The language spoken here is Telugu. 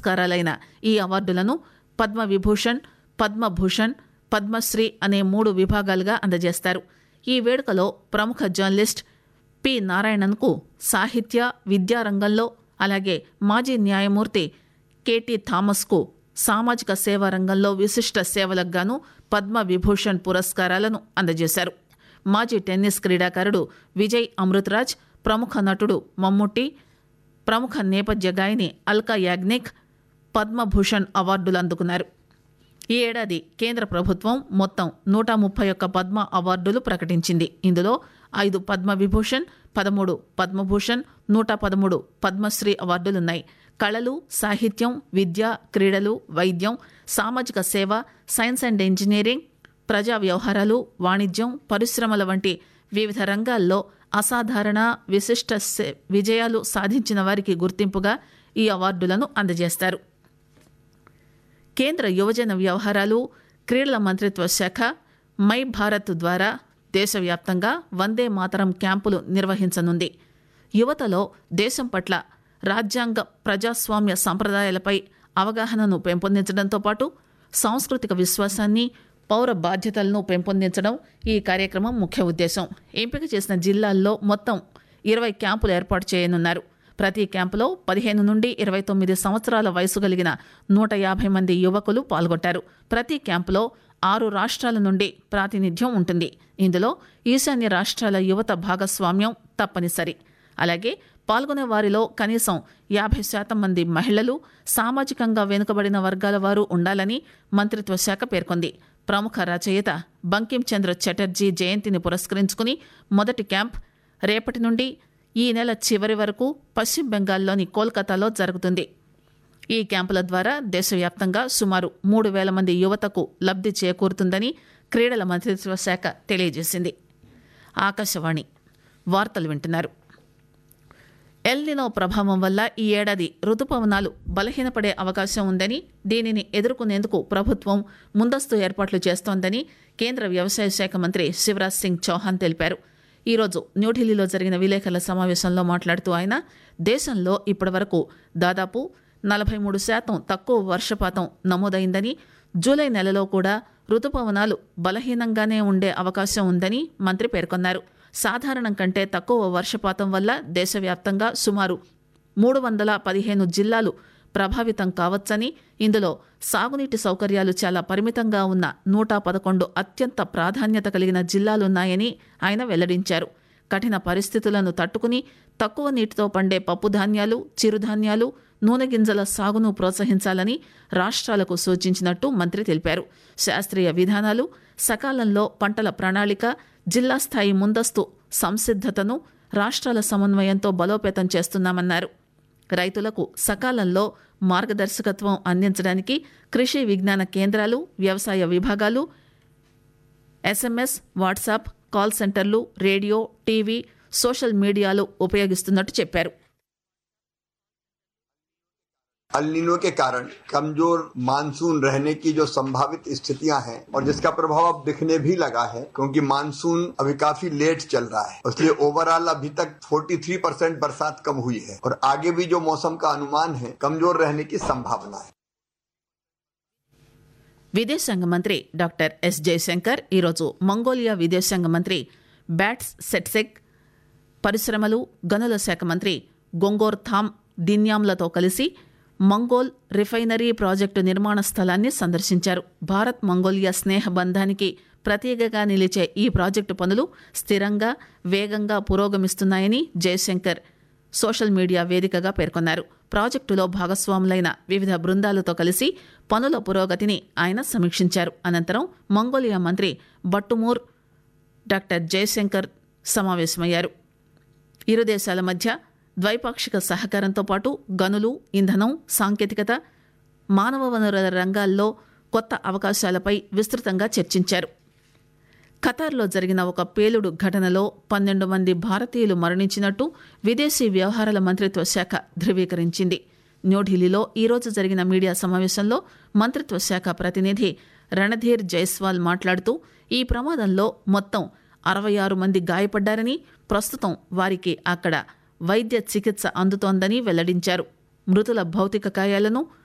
పురస్కారాలైన ఈ అవార్డులను పద్మ విభూషణ్ పద్మభూషణ్ పద్మశ్రీ అనే మూడు విభాగాలుగా అందజేస్తారు ఈ వేడుకలో ప్రముఖ జర్నలిస్ట్ పి నారాయణన్కు సాహిత్య విద్యా రంగంలో అలాగే మాజీ న్యాయమూర్తి కెటి థామస్కు సామాజిక సేవా రంగంలో విశిష్ట సేవలకు గాను పద్మ విభూషణ్ పురస్కారాలను అందజేశారు మాజీ టెన్నిస్ క్రీడాకారుడు విజయ్ అమృతరాజ్ ప్రముఖ నటుడు మమ్ముట్టి ప్రముఖ నేపథ్య గాయని అల్కా యాగ్నిక్ పద్మభూషణ్ అవార్డులు అందుకున్నారు ఈ ఏడాది కేంద్ర ప్రభుత్వం మొత్తం నూట ముప్పై ఒక్క పద్మ అవార్డులు ప్రకటించింది ఇందులో ఐదు పద్మ విభూషణ్ పదమూడు పద్మభూషణ్ నూట పదమూడు పద్మశ్రీ అవార్డులున్నాయి కళలు సాహిత్యం విద్య క్రీడలు వైద్యం సామాజిక సేవ సైన్స్ అండ్ ఇంజనీరింగ్ ప్రజా వ్యవహారాలు వాణిజ్యం పరిశ్రమల వంటి వివిధ రంగాల్లో అసాధారణ విశిష్ట సే- విజయాలు సాధించిన వారికి గుర్తింపుగా ఈ అవార్డులను అందజేస్తారు కేంద్ర యువజన వ్యవహారాలు క్రీడల మంత్రిత్వ శాఖ మై భారత్ ద్వారా దేశవ్యాప్తంగా వందే మాతరం క్యాంపులు నిర్వహించనుంది యువతలో దేశం పట్ల రాజ్యాంగ ప్రజాస్వామ్య సంప్రదాయాలపై అవగాహనను పెంపొందించడంతో పాటు సాంస్కృతిక విశ్వాసాన్ని పౌర బాధ్యతలను పెంపొందించడం ఈ కార్యక్రమం ముఖ్య ఉద్దేశం ఎంపిక చేసిన జిల్లాల్లో మొత్తం ఇరవై క్యాంపులు ఏర్పాటు చేయనున్నారు ప్రతి క్యాంపులో పదిహేను నుండి ఇరవై తొమ్మిది సంవత్సరాల వయసు కలిగిన నూట యాభై మంది యువకులు పాల్గొంటారు ప్రతి క్యాంపులో ఆరు రాష్ట్రాల నుండి ప్రాతినిధ్యం ఉంటుంది ఇందులో ఈశాన్య రాష్ట్రాల యువత భాగస్వామ్యం తప్పనిసరి అలాగే పాల్గొనే వారిలో కనీసం యాభై శాతం మంది మహిళలు సామాజికంగా వెనుకబడిన వర్గాల వారు ఉండాలని మంత్రిత్వ శాఖ పేర్కొంది ప్రముఖ రచయిత బంకిం చంద్ర చటర్జీ జయంతిని పురస్కరించుకుని మొదటి క్యాంప్ రేపటి నుండి ఈ నెల చివరి వరకు పశ్చిమ బెంగాల్లోని కోల్కతాలో జరుగుతుంది ఈ క్యాంపుల ద్వారా దేశవ్యాప్తంగా సుమారు మూడు వేల మంది యువతకు లబ్ధి చేకూరుతుందని క్రీడల మంత్రిత్వ శాఖ తెలియజేసింది ఆకాశవాణి వార్తలు వింటున్నారు ఎల్నినో ప్రభావం వల్ల ఈ ఏడాది రుతుపవనాలు బలహీనపడే అవకాశం ఉందని దీనిని ఎదుర్కొనేందుకు ప్రభుత్వం ముందస్తు ఏర్పాట్లు చేస్తోందని కేంద్ర వ్యవసాయ శాఖ మంత్రి శివరాజ్ సింగ్ చౌహాన్ తెలిపారు ఈరోజు న్యూఢిల్లీలో జరిగిన విలేకరుల సమావేశంలో మాట్లాడుతూ ఆయన దేశంలో ఇప్పటివరకు దాదాపు నలభై మూడు శాతం తక్కువ వర్షపాతం నమోదైందని జూలై నెలలో కూడా రుతుపవనాలు బలహీనంగానే ఉండే అవకాశం ఉందని మంత్రి పేర్కొన్నారు సాధారణం కంటే తక్కువ వర్షపాతం వల్ల దేశవ్యాప్తంగా సుమారు మూడు వందల పదిహేను జిల్లాలు ప్రభావితం కావచ్చని ఇందులో సాగునీటి సౌకర్యాలు చాలా పరిమితంగా ఉన్న నూట పదకొండు అత్యంత ప్రాధాన్యత కలిగిన జిల్లాలున్నాయని ఆయన వెల్లడించారు కఠిన పరిస్థితులను తట్టుకుని తక్కువ నీటితో పండే పప్పుధాన్యాలు చిరుధాన్యాలు నూనె గింజల సాగును ప్రోత్సహించాలని రాష్ట్రాలకు సూచించినట్టు మంత్రి తెలిపారు శాస్త్రీయ విధానాలు సకాలంలో పంటల ప్రణాళిక జిల్లా స్థాయి ముందస్తు సంసిద్ధతను రాష్ట్రాల సమన్వయంతో బలోపేతం చేస్తున్నామన్నారు రైతులకు సకాలంలో మార్గదర్శకత్వం అందించడానికి కృషి విజ్ఞాన కేంద్రాలు వ్యవసాయ విభాగాలు ఎస్ఎంఎస్ వాట్సాప్ కాల్ సెంటర్లు రేడియో టీవీ సోషల్ మీడియాలు ఉపయోగిస్తున్నట్టు చెప్పారు अलिनो के कारण कमजोर मानसून रहने की जो संभावित स्थितियां हैं और जिसका प्रभाव अब दिखने भी लगा है क्योंकि मानसून अभी काफी लेट चल रहा है इसलिए ओवरऑल अभी तक 43 परसेंट बरसात कम हुई है और आगे भी जो मौसम का अनुमान है कमजोर रहने की संभावना है విదేశాంగ మంత్రి డాక్టర్ ఎస్ జయశంకర్ ఈరోజు మంగోలియా విదేశాంగ మంత్రి బ్యాట్స్ సెట్సెక్ పరిశ్రమలు గనుల శాఖ మంత్రి గొంగోర్ థామ్ దిన్యామ్లతో కలిసి మంగోల్ రిఫైనరీ ప్రాజెక్టు నిర్మాణ స్థలాన్ని సందర్శించారు భారత్ మంగోలియా స్నేహ బంధానికి ప్రతీకగా నిలిచే ఈ ప్రాజెక్టు పనులు స్థిరంగా వేగంగా పురోగమిస్తున్నాయని జయశంకర్ సోషల్ మీడియా వేదికగా పేర్కొన్నారు ప్రాజెక్టులో భాగస్వాములైన వివిధ బృందాలతో కలిసి పనుల పురోగతిని ఆయన సమీక్షించారు అనంతరం మంగోలియా మంత్రి బట్టుమూర్ డాక్టర్ జయశంకర్ సమావేశమయ్యారు ఇరు దేశాల మధ్య ద్వైపాక్షిక సహకారంతో పాటు గనులు ఇంధనం సాంకేతికత మానవ వనరుల రంగాల్లో కొత్త అవకాశాలపై విస్తృతంగా చర్చించారు ఖతార్లో జరిగిన ఒక పేలుడు ఘటనలో పన్నెండు మంది భారతీయులు మరణించినట్టు విదేశీ వ్యవహారాల మంత్రిత్వ శాఖ ధృవీకరించింది న్యూఢిల్లీలో ఈరోజు జరిగిన మీడియా సమావేశంలో మంత్రిత్వ శాఖ ప్రతినిధి రణధీర్ జైస్వాల్ మాట్లాడుతూ ఈ ప్రమాదంలో మొత్తం అరవై ఆరు మంది గాయపడ్డారని ప్రస్తుతం వారికి అక్కడ వైద్య చికిత్స అందుతోందని వెల్లడించారు మృతుల భౌతిక కాయాలను